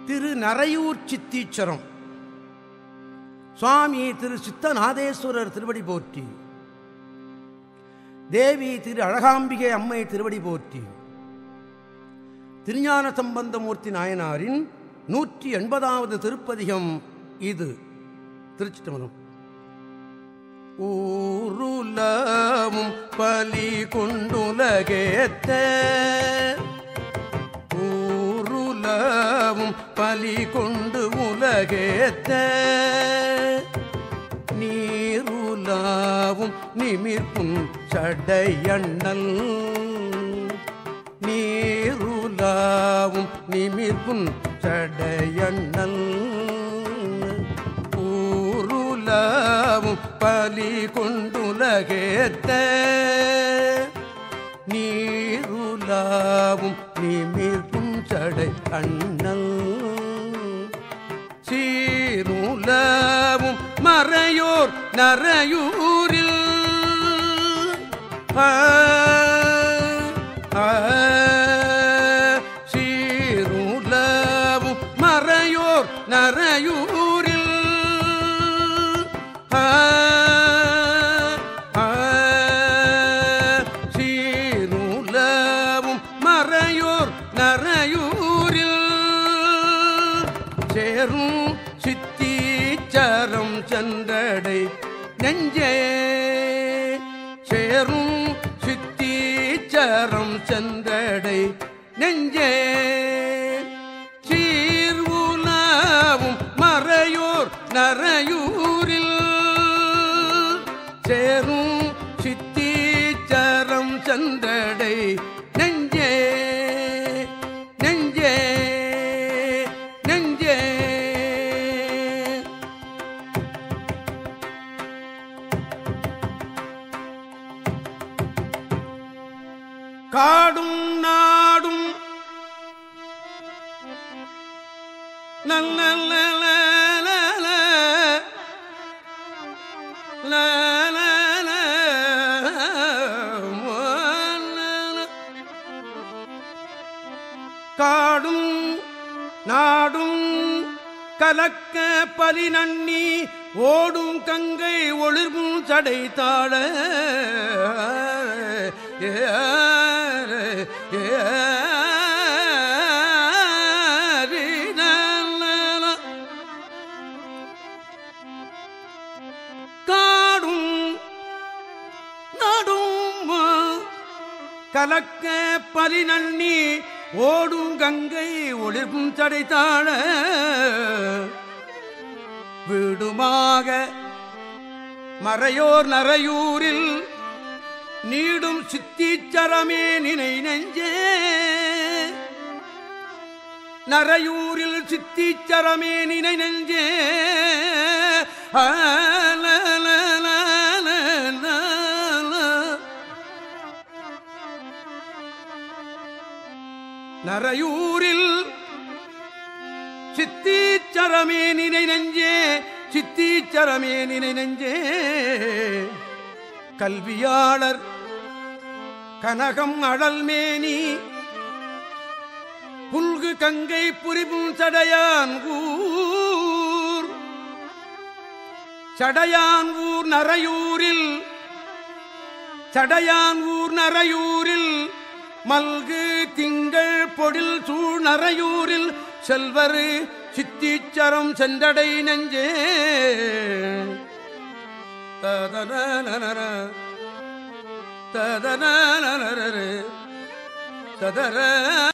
திரு நரையூர் சித்தீச்சரம் சுவாமி திரு சித்தநாதேஸ்வரர் திருவடி போற்றி தேவி திரு அழகாம்பிகை அம்மை திருவடி போற்றி திருஞான சம்பந்தமூர்த்தி நாயனாரின் நூற்றி எண்பதாவது திருப்பதிகம் இது திருச்சிட்டமரம் ஊருலமும் பலி கொண்டுலகேத்த ஊருலவும் பலி கொண்டு உலகேத்த நீருலாவும் நிமிர்ப்பும் சடையண்ணல் நீருலாவும் நிமிர்ப்பும் சடையண்ணல் ஊருலாவும் பலி கொண்டுலகேத்த நீருலாவும் நிமிர்ப்பும் சடை அண்ணல் சீருலவும் மறையோர் நரையூரில் ஆ, ஆ, சீருலவும் மறையோர் நரையூரில் ஆ, ஆ, சீருலவும் மறையோர் நரையூரில் சேரும் சித்தீச்சரம் சென்றடை நெஞ்சே சேரும் சித்தீச்சரம் சென்றடை நெஞ்சே சீர்வுலாவும் மறையோர் நரையூரில் சேரும் சித்தீச்சரம் சென்றடை நெஞ்சே நெஞ்சே நெஞ்சே காடும் நாடும் நல்ல காடும் நாடும் கலக்க பலி நன்னி ஓடும் கங்கை ஒளிர்வும் சடை தாழ ஏ, ஏ, ரி, ந, ந, ந. காடும் நாடும் கலக்க பலி நன்னி ஓடும் கங்கை ஒளிர்வும் தடைத்தாழ வீடுமாக மறையோர் நரையூரில் நீடும் சித்தீச்சரமே நினை நெஞ்சே நரையூரில் சித்தீச்சரமே நினை நெஞ்சே ஆ, ல, ல, ல, ல, ல, ல. நரையூரில் சித்தீச்சரமே நினை நெஞ்சே சித்தீச்சரமே நினை நெஞ்சே கல்வியாளர் கனகம் அழல்மேனி புல்கு கங்கை புரிவும் சடையான் ஊர் சடையான் ஊர் நரையூரில் சடையான் ஊர் நரையூரில் மல்கு திங்கள் பொடில் சூழ் நரையூரில் செல்வர் சித்தீச்சரம் சென்றடை நெஞ்சே ததனனனன, ததனனனனரு, ததரனரின,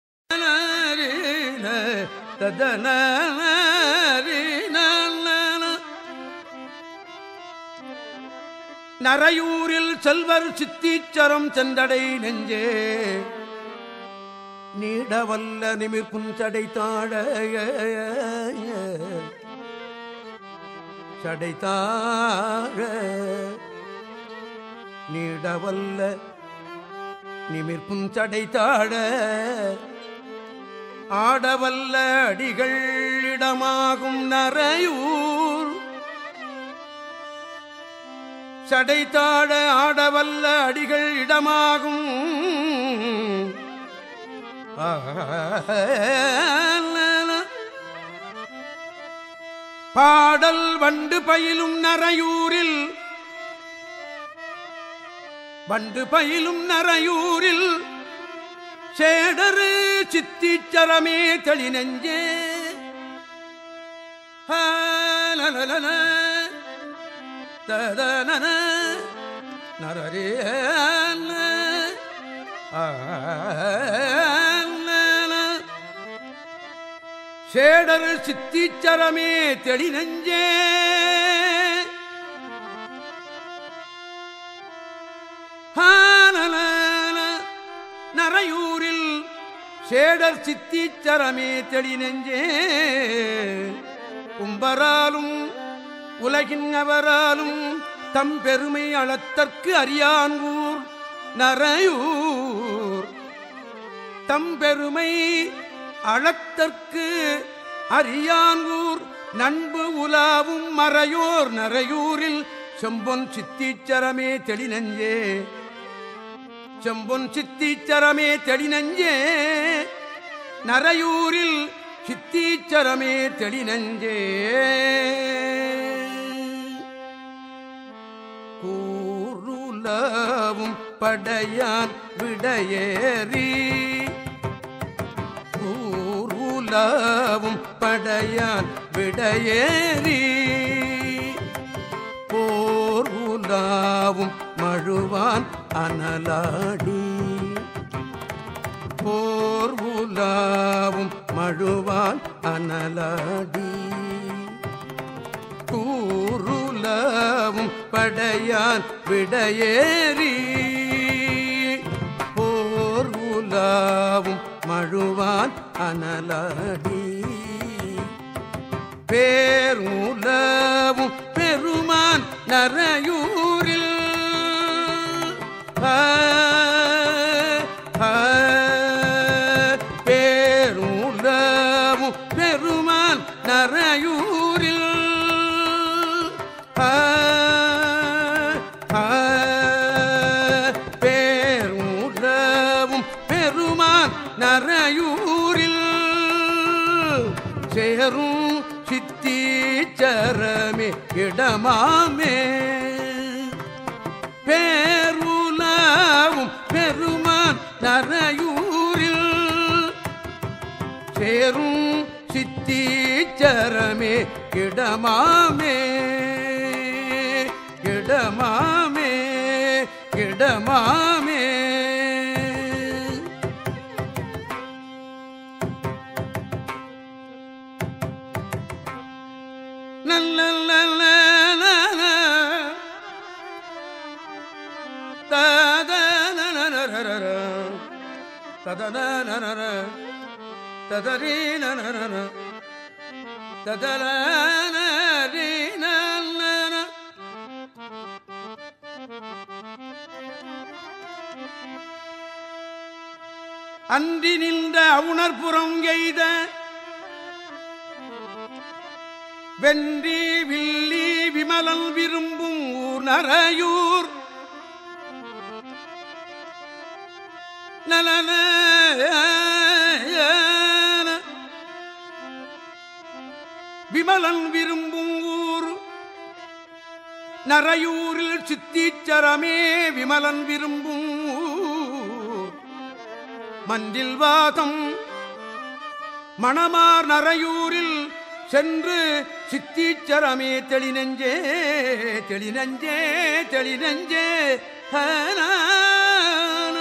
ததனரினனன. நரையூரில் செல்வர் சித்தீச்சரம் சென்றடை நெஞ்சே நீடவல்ல நிமிர்ப்பும் சடை தாழ சடை தாழ நீடவல்ல நிமிர்ப்பும் சடை தாழ ஆடவல்ல அடிகள் இடமாகும் நரையூர் சடைத்தாழ ஆடவல்ல அடிகள் இடமாகும் ஆ, பாடல் வண்டு பயிலும் நரையூரில் வண்டு பயிலும் நரையூரில் சேடரு சித்திச்சரமே தெளி நெஞ்சே ஹலலலன, ததனன, நரரே சேடர் சித்திச்சரமே தெளி நெஞ்சே ஹானலன, நரையூரில் சேடர் சித்திச்சரமே தெளி நெஞ்சே கும்பராலும் உலகின் அவராலும் தம் பெருமை அளத்தற்கு அறியான்கூர் நரையூர் தம் பெருமை அளத்தற்கு அறியான்கூர் நண்பு உலாவும் மறையோர் நரையூரில் செம்பொன் சித்தீச்சரமே தெளிநஞ்சே செம்பொன் சித்தீச்சரமே தெளிநஞ்சே நரையூரில் சித்தீச்சரமே தெளிநஞ்சே கூருலவும் படையான் விடையேறி கூருலவும் படையான் விடையேறி போர் உலாவும் மழுவான் அனலாடி போர் உலாவும் மழுவான் அனலாடி கூருலவும் படையான் விடையேறி போர் உலாவும் மழுவான் அனலாடி பேருலவும் பெருமான் நரையூரில் ஆ, ஆ, பேருலவும் பெருமான் நரையூரில் ஆ, ஆ, பேருலவும் பெருமான் நரையூரில் சேரும் சித்தீச்சரமே இடமாமே பேருலாவும் பெருமான் நரையூரில் சேரும் சித்தீச்சரமே இடமாமே இடமாமே இடமாமே நல்ல ததனர ததரீ நனர ததரீ நன அன்றி நின்ற அவுணர்புறம் எய்த வென்றி வில்லி விமலன் விரும்பும் ஊர் நரையூர் நலன விமலன் விரும்பும் ஊர் நரையூரில் சித்தீச்சரமே விமலன் விரும்பும் ஊர் மன்றில் வாதம் மணமார் நரையூரில் சென்று சித்தீச்சரமே தெளிநெஞ்சே தெளிநெஞ்சே தெளிநெஞ்சே ஹனான.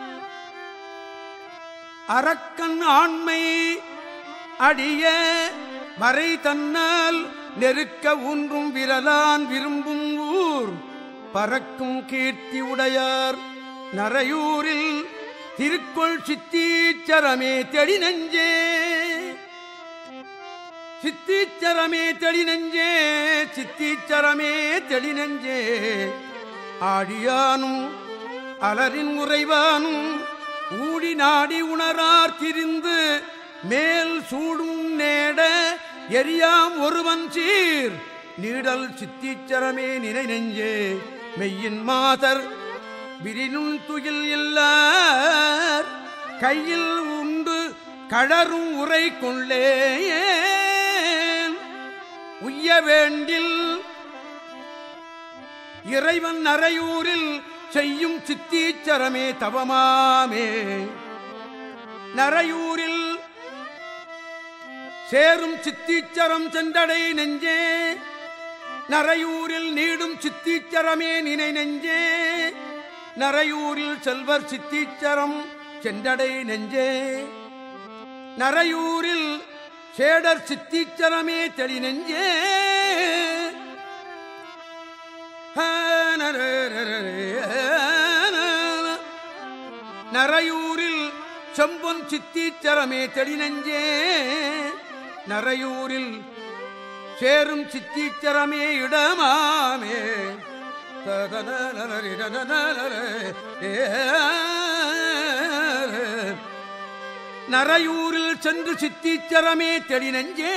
அரக்கன் ஆண்மை அடிய மறை தன்னால் நெருக்க ஊன்றும் விரலான் விரும்பும் ஊர் பறக்கும் கீர்த்தி உடையார் நரையூரில் திருக்கொள் சித்தீச்சரமே தெளி நெஞ்சே சித்தீச்சரமே தெளி நெஞ்சே சித்தீச்சரமே தெளி நெஞ்சே ஆழியானும் அலரின் உறைவானும் ஊடி நாடி உணரார் திரிந்து மேல் சூடும் நேட எரியாம் ஒருவன் சீர் நீடல் சித்தீச்சரமே நினை நெஞ்சே மெய்யின் மாதர் விரினும் துயில் இல்லார் கையில் உண்டு கழரும் உரை கொள்ளே உய்ய வேண்டில் இறைவன் நரையூரில் செய்யும் சித்தீச்சரமே தவமாமே நரையூரில் சேரும் சித்தீச்சரம் சென்றடை நெஞ்சே நரையூரில் நீடும் சித்தீச்சரமே நினை நெஞ்சே நரையூரில் செல்வர் சித்தீச்சரம் சென்றடை நெஞ்சே நரையூரில் சேடர் சித்தீச்சரமே தெளி நெஞ்சே நரையூரில் செம்பொன் சித்தீச்சரமே தெளி நெஞ்சே நரையூரில் சேரும் சித்தீச்சரமே இடமாமே நரையூரில் சென்று சித்தீச்சரமே தெளி நெஞ்சே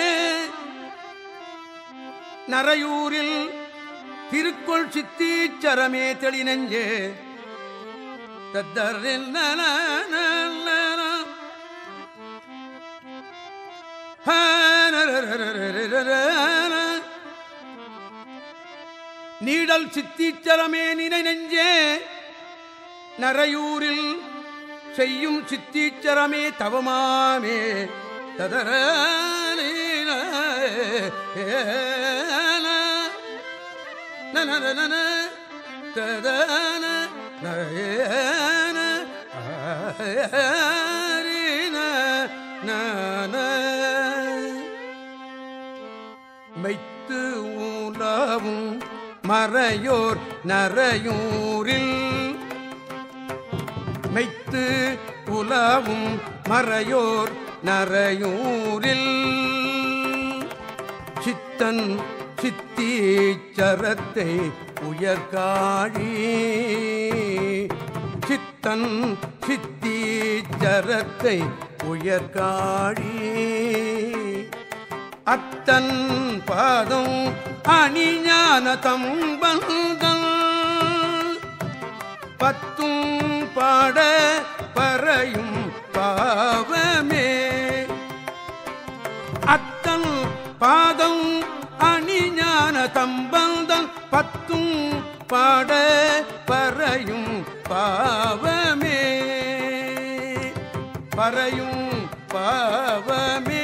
நரையூரில் திருக்குள் சித்தீச்சரமே தெளி நெஞ்சே தத்தரில் நல நல நீடல் சித்தீச்சரமே நினை நெஞ்சே நரையூரில் செய்யும் சித்தீச்சரமே தவமாமே ததர நன ததன மெய்த்து ஊலாவும் மறையோர் நரையூரில் மெய்த்து உலாவும் மறையோர் நரையூரில் சித்தன் சித்தீச்சரத்தை உயர்காழி சித்தன் சித்தீச்சரத்தை உயர்காழி அத்தன் பாதம் அணிஞான தம்பந்தன் பத்தும் பாட பறையும் பாவமே அத்தன் பாதம் அணிஞான தம்பந்தன் பத்தும் பாட பறையும் பாவமே பறையும் பாவமே